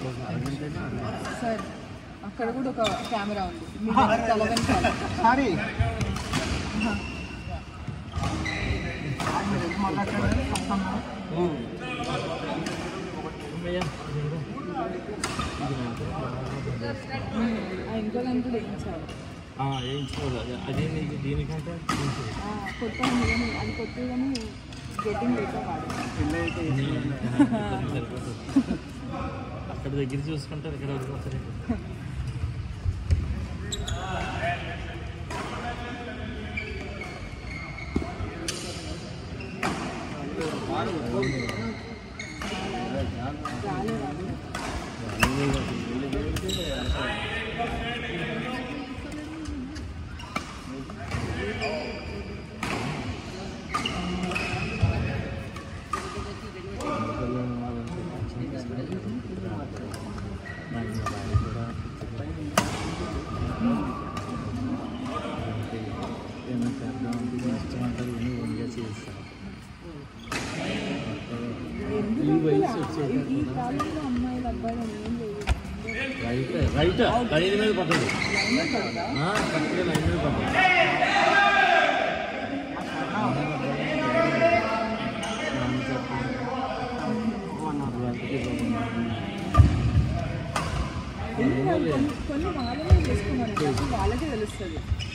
Sir అక్కడ కూడా ఒక కెమెరా ఉంది మీ వెనక తల వెనకాల సారీ ఆ ఇంకో దాన్ని కూడా వేయించాలి వేయించుకోవాలి అదే అదే నీకు దీనికంటే కొంచెం ఆ, కొత్త ఉంది కానీ అది కొత్త కానీ గెట్టింగ్ లేక వాడు సరిపోతుంది అక్కడ దగ్గర చూసుకుంటారు ఇక్కడ వదిలిపోతారు రాలేదు ఈ వయసు వచ్చేది ఈ కాలంలో అమ్మాయిలు అబ్బాయిలు అని ఏం లేదు రైట్ రైట్ లైన్ మీద పడ్డది ఆ, కరెక్ట్గా లైన్ మీద పడ్డది కొన్ని కొన్ని వాళ్ళనే చేసుకున్నాను అసలు వాళ్ళకే తెలుస్తుంది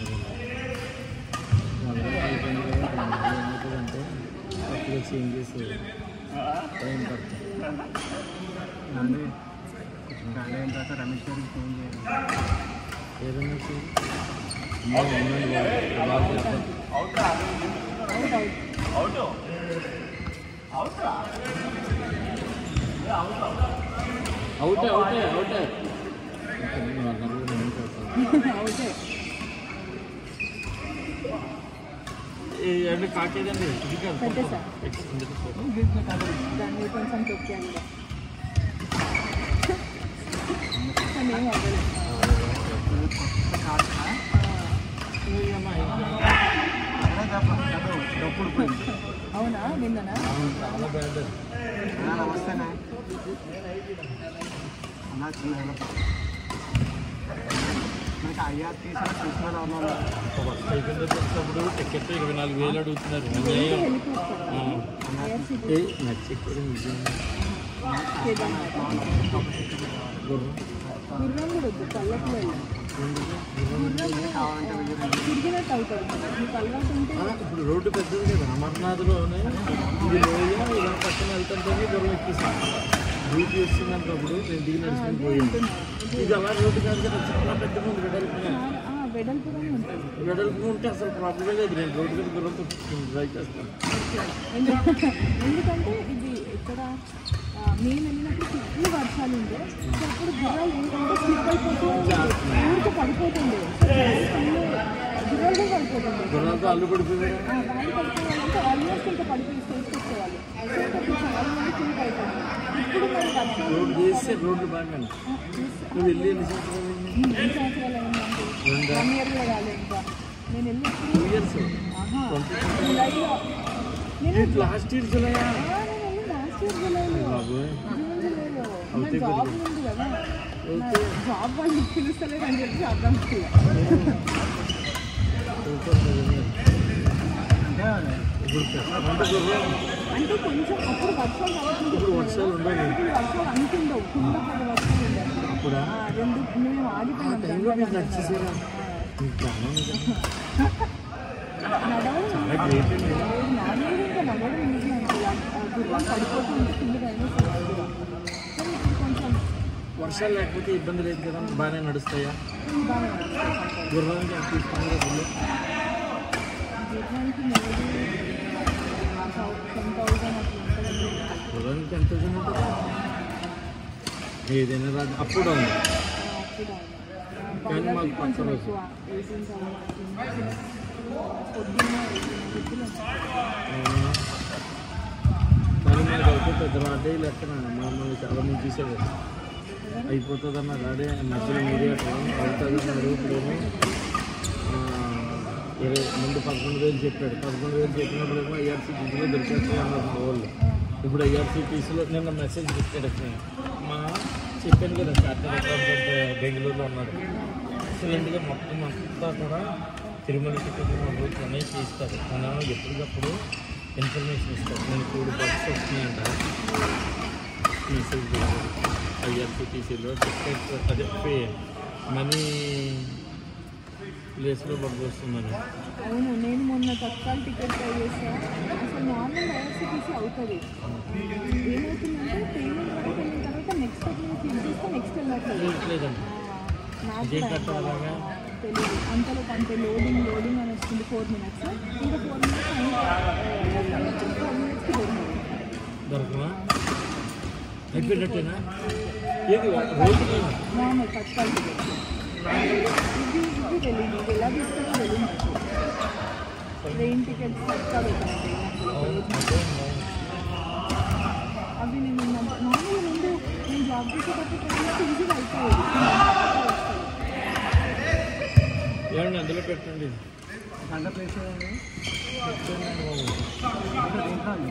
అంటే అప్పుడు చేంజెస్ టైం పడుతుంది మంది అయిన తర్వాత రమేష్ గారికి ఫోన్ చేయాలి ఏదైనా చేయి. అమ్మో, ఉండండి బాబు. బాబు చెప్పండి. అవుట్ అవుట్ అవుటే అవుటే అవుటే ఇంకా నేను నలుగురు నేను కొడతాను. అవుటే ఈ అంటే కాకేదండి ఇది కాదు పెట్టేసా? ఎక్స్ ఇందులో ఫోటో. దాన్ని కొంచెం తొక్కాను కూడా కానీ ఏం అవ్వలేదు ఏయమ్మా, ఇది అక్కడే తప్ప చదువు డబ్బులు పోయింది అవునా నిన్ననా అవును, చాలా బ్యాడ్ అన్నా నమస్తేనే అన్నా చిన్న మనకి అయ్యా తీసిన చూసిన వాళ్ళు ఫస్ట్ అయిపోయింది వచ్చినప్పుడు టికెట్ ఇరవై నాలుగు వేలు అడుగుతున్నారు అన్యాయం. వెళ్ళిపోతారు ఆ. ఐఆర్సీటీ ఏ నచ్చి కూడా నిజం కేదార్నాథ్ గుర్రం గుర్రం కూడా వద్దు పల్లకి వెళ్ళి కావాలంటే వెయ్యి తిరిగినట్టు అవుతుంది మీకు అలవాటు ఉంటే ఆ, ఇప్పుడు రోడ్డు పెద్దది కదా అమర్నాథ్లోనే ఇది లోయ ఇలా పక్కన వెళ్తుంటే గుర్రం ఎక్కిస్తాం డ్యూటీ వస్తుందంటప్పుడు నేను దిగి నడుచుకుని పోయాను అంటున్నారు ఇది అలా రోడ్డు కాదు కదా చాలా పెద్దగా ఉంది వెడల్పుగా చాలా ఆ, వెడల్పుగానే ఉంటుంది వెడల్పుగా ఉంటే అసలు ప్రాబ్లమే లేదు నేను రోడ్డు మీద గుర్రంతో డ్రైవ్ చేస్తాను ఎందు- ఎందుకంటే ఇది ఇక్కడ ఆ, మేము వెళ్ళినప్పుడు ఫుల్ వర్షాలు ఉండే సో అప్పుడు గుర్రాలు ఏంటంటే స్లిప్ అయిపోతూ ఊరికి పడిపోతుండే ఫుల్ గుర్రాలు కూడా పడిపోతుండే గుర్రాలతో అల్లు పడిపోయింది ఆ, వాళ్ళు పడిపోవాలంటే ఆల్మోస్ట్ ఇంకా పడిపోయి స్టేజ్కి వచ్చేవాళ్ళు సో అప్పుడు చాలా మంది ఫుల్ అయిపోయింది ఇప్పుడు మరి వర్షాలు రోడ్డు చేస్తే రోడ్లు బాగా ఆ, చూసి- నువ్వు వెళ్ళి ఎన్ని సంవత్సరాలు అయింది? ఎన్ని సంవత్సరాలు అయిందంటే రెండా? వన్ ఇయర్ కూడా రాలేదు ఇంకా నేను వెళ్ళినప్పుడు టూ ఇయర్స్ ఆహా జూలైలో నేను లాస్ట్ ఇయర్ జులై ఆ, నేను వెళ్ళి లాస్ట్ ఇయర్ జూలైలో బాబోయ్ జూన్ జూలైలో నా జాబ్ ఉంది కదా నా జాబ్ వాళ్ళు పిలుస్తలేదు అని చెప్పి అర్థం కాలేదు సూపర్ నిజమే. ఇప్పుడు అంటే గుర్రం అంటే కొంచెం అప్పుడు వర్షాలు రావట్లేదు ఇప్పుడు వర్షాలు ఉండవు ఇప్పుడు వర్షాలు అంతుండవు కింద పది వర్షాలు ఉండవు అప్పుడా ఆ, రెండు మేము ఆగిపోయినాం టైంలో మీరు నడిచేసారా మీకు బాగానే ఉంది కదా. నడవడం చాలా గ్రేట్ అండి నార్మల్గా ఇంకా నడవడం ఈజీ అంటే ఆ గుర్రం పడిపోతుంది కింద అయినా కొంచెం వర్షాలు లేకపోతే ఇబ్బంది లేదు కదా బాగానే నడుస్తాయా బాగా నడుస్తుంది. గుర్రానికి ఎంత తీసుకున్నారా బిల్లు గుర్రానికి మేబీ టెన్ థౌసండ్ అట్లా ఉంటుంది గుర్రానికి ఎంత ఉంటుంది ఏదైనా రాదు అప్పుడు ఉంది కానీ మాకు పక్క కొంచెం రోజు. ఎక్కువ ఎయిటీన్ థౌసండ్ పొద్దున్న ఎయిటీన్ అవునా? కానీ మాకు అయితే పెద్ద రాడే లెక్కన మమ్మల్ని చాలా మంది చూసేవారు అయిపోతుంది అన్న రాడే మధ్యలో మీడియా అవుతుంది అన్నారు ఇప్పుడేమో ఆ, ఇరవై ముందు పదకొండు వేలు చెప్పాడు పదకొండు వేలు చెప్పినప్పుడేమో ఐఆర్సీటీసీలో దొరికేస్తాయి అన్నారు మా వాళ్ళు ఇప్పుడు ఐఆర్సీటీసీలో నిన్న మెసేజ్ పెట్టాడు అక్కడ మా చెప్పాను కదా చార్టెడ్ అకౌంటెంట్ బెంగళూరులో ఉన్నాడు ఎక్సలెంట్గా మొత్తం అంతా కూడా తిరుమల టికెట్ రోజులోనే చేస్తారు మనం ఎప్పటికప్పుడు ఇన్ఫర్మేషన్ ఇస్తారు నేను ఇప్పుడు బస్సు వస్తున్నాయంట మెసేజ్ ఐఆర్సిటీసీలో టికెట్ అదే పే మనీ ప్లేస్లో బస్సు వస్తుందని అవును నేను మొన్న తత్కాల్ టికెట్ ట్రై చేసా అసలు నార్మల్ ఐఆర్సీటీసీ అవుతుంది ఏమవుతుందంటే పేమెంట్ వరకు వెళ్ళిన తర్వాత నెక్స్ట్ స్టెప్ నేను క్లిక్ చేస్తే నెక్స్ట్ వెళ్ళట్లేదు లేదండి నాకు ఇదేం కూడా కట్టాలి అలాగా తెలియదు అంతలో అంతే లోడింగ్ లోడింగ్ అని వస్తుంది ఫోర్ మినిట్స్ ఇంకా ఫోర్ మినిట్స్ ఫోర్ మినిట్స్కి పోతుంది దొరకమా అయిపోయినట్టేనా ఏది రోజు నార్మల్ తత్కాల్ టికెట్ ఇది ఇది తెలియదు ఇది ఎలా తీసుకుంటే తెలియదు ట్రైన్ టికెట్స్ తత్కాల్ అవుతాయి అవి నేను నార్మల్ ముందు నేను జాబ్ చేసేటప్పుడు ట్రైన్స్ ఈజీగా అయిపోయేది ఏమండి అందులో పెట్టండి గంట ప్లేస్ చేయండి పెట్టండి బాబు. ఇక్కడ దీంట్లో అండి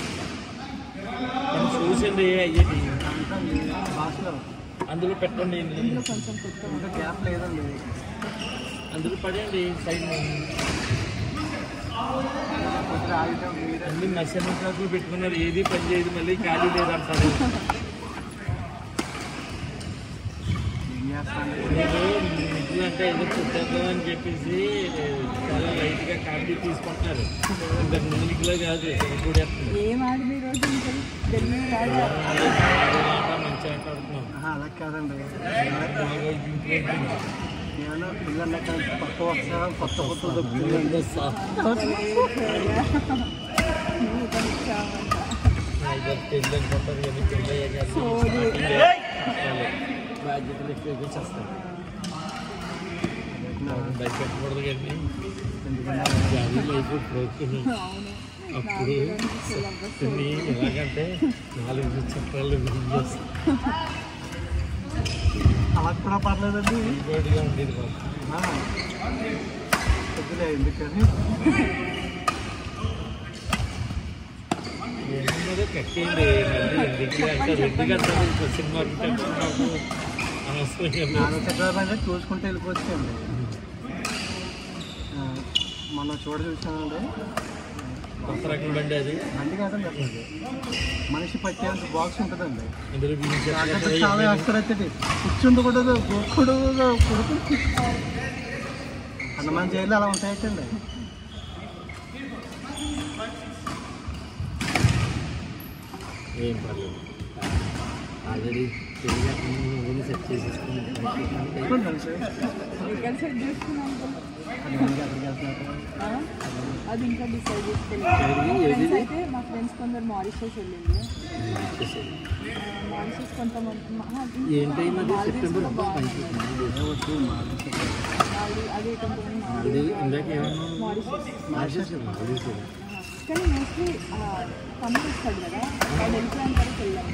నేను చూసింది అయ్యేది దాంట్లో అండి భాషలో అందులో పెట్టండి ఇందులో కొంచెం కొత్త ఇంకా గ్యాప్ లేదండి అందులో పడండి సైడ్ కొద్దిగా ఆగితే మీరే అన్ని నర్సరీ క్లాసులు పెట్టుకున్నారు ఏది పని చేయదు మళ్ళీ ఖాళీ లేదంటారు ఏం చేస్తాను నేను నిధులు అంటే ఏదో చుట్టేద్దాం అని చెప్పేసి చాలా లైట్గా కాఫీ తీసుకుంటున్నారు ఇంతకు ముందు నిధులు కాదు కూడా ఏం ఆడింది ఈరోజు ఇంకా ఢిల్లీ రాదు మంచిగా ఆడుతున్నాం అలా కాదండి బాగా ఇంప్రూవ్ ఏమన్నా పిల్లలు కొత్త వస్త్రాలు కొత్త కొత్త దొరుకుతుంది పెళ్ళి అనుకుంటారు కానీ పెళ్ళి అయ్యాక సోది. బాధ్యతలు ఎక్కువ ఎక్కువ చేస్తారు బయట పెట్టకూడదు కానీ జాబీలు అయిపోయి ప్రోత్సహం అవును అప్పుడు కొన్ని ఎలాగంటే నాలుగు చక్రాలు చేస్తాం అలా కూడా పర్లేదండి ఇంకోటిగా ఉండేది మాకు ఆ. కొద్దిలే ఎందుకని ఏమన్నదో కట్టేయండి మళ్ళీ ఎందుకు అంటారు ఎందుకు అంటారు క్వశ్చన్ మార్క్ టెన్షన్ నాకు అనవసరంగా నాలుగు చక్రాలు అంటే చూసుకుంటే వెళ్ళిపోవచ్చండి ఆ, మొన్న చూడ చూసానండి కొత్త రకం బండి అది బండి కాదండి అసలు అది. మనిషి పట్టేంత బాక్స్ ఉంటుందండి ఇందులో బిగించి నాకైతే చాలా వేస్తారు కూర్చుండకూడదు గోకూడదు కొడుకు హనుమాన్ జైలు అలా ఉంటాయటండి ఏం పర్లేదు ఆల్రెడీ తెలియకుండా సెట్ చేసేసుకుని చూడండి సార్ ఎక్కడ సెట్ చేసుకున్నాం అది ఎందుకు అక్కడికి వెళ్తున్నారు అది ఇంకా డిసైడ్ ఎక్కడికి? చేసుకోలేదు ఏది? ఫ్రెండ్స్ అయితే మా ఫ్రెండ్స్ కొందరు మారిషస్ వెళ్ళింది మారిషస్ కొంతమంది మా- ఆ, ఏంటైంది అది మాల్దీవ్స్ సెప్టెంబర్ కూడా బాగుంది. వచ్చు మాల్దీ- అదే కొంతమంది అది మాల్దీవ్స్ ఇందాక ఏమన్నా మారిషస్ మార్చేసాను కానీ మోస్ట్లీ తమిళ వస్తాడు కదా వాడు వెళ్ళిపోయిన తర్వాత వెళ్ళాము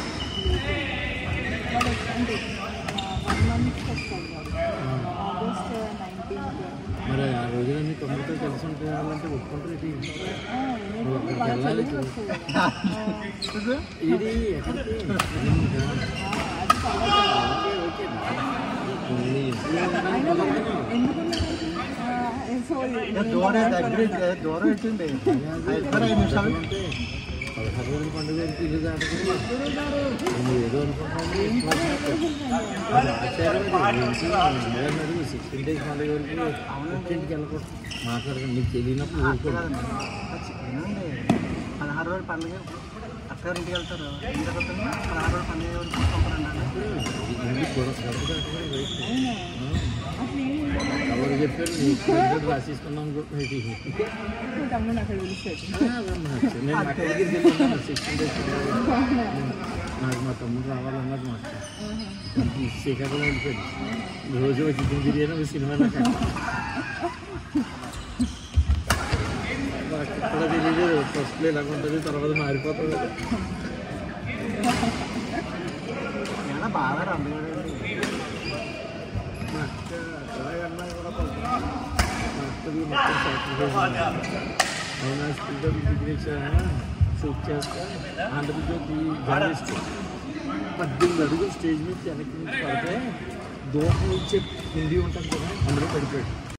వాడు వచ్చి- అంటే వన్ మంత్ వస్తాడు వాడు ఆగస్ట్ నైన్టీన్త్ మరి ఆ రోజులన్నీ తొమ్మిదితో కలిసి ఉండాలంటే ఒప్పుకుంటారు ఇది ఏమైతే బాగా వెళ్ళాలి చదివి వస్తుంది ఇది ఎక్కడికి అది చాలా ఓకే ఓకే కొన్ని ఇంట్లో అయినా ఉన్నాను. మనం ఎందుకున్నాం సో దూరం దగ్గర దూరం పెట్టండి ఇద్దరు ఐదు నిమిషాలు అంటే పదహారు రోజుల పండుగ వరకు ఇల్లు దాటుకుని నువ్వు ఏదో అనుకుంటున్నావు అది ఆచారం అది ఇంటి సిక్స్టీన్ డేస్ పండుగ వరకు ఇంటికి వెళ్ళకూడదు మాట్లాడకండి నీకు తెలియనప్పుడు ఊరుకోండి కాదండి ఏనండి పదహారు రోజులు పండుగ అత్తగారింటికి వెళ్తారు ఇంటికి వెళ్తారు పదహారు రోజులు పండుగ వరకు పంపరండి ఇల్లు కూడా గడప దాటుకుని బయటికి. అసలు ఏమి ఉండదు ఎవరు చెప్పారు నీకు ఇంకోటి రాసేసుకున్నాం అనుకుంటున్నా ఇది. ఇప్పుడు తమ్ముడు అక్కడ పిలుస్తాడు నేను మా అక్కడికి వెళ్ళాను సిక్స్టీన్ డేస్ నాకు మా తమ్ముడు రావాలన్నది మాట శ్రీకాకుళం వెళ్ళిపోయాడు రోజు వచ్చి చికెన్ బిర్యానీ ఒక సినిమా నాకు నాకు ఎక్కడ తెలియదు ఫస్ట్లో ఇలాగ ఉంటుంది తర్వాత మారిపోతుంది ఏమైనా బాగా రండి మా అక్క ఎలాగన్నా కూడా కొంచెం మా అక్కది మొత్తం సాక్రిఫైస్ అవునా స్కూల్లో డిగ్రీ షూట్ చేస్తా ఆంధ్రప్రదేశ్ జర్నలిస్ట్ పద్దెనిమిది అడుగులు స్టేజ్ మీద వెనక్కి నుంచి పడితే దూరం నుంచి హిందీ ఉంటుంది కదా అందులో పడిపోయాడు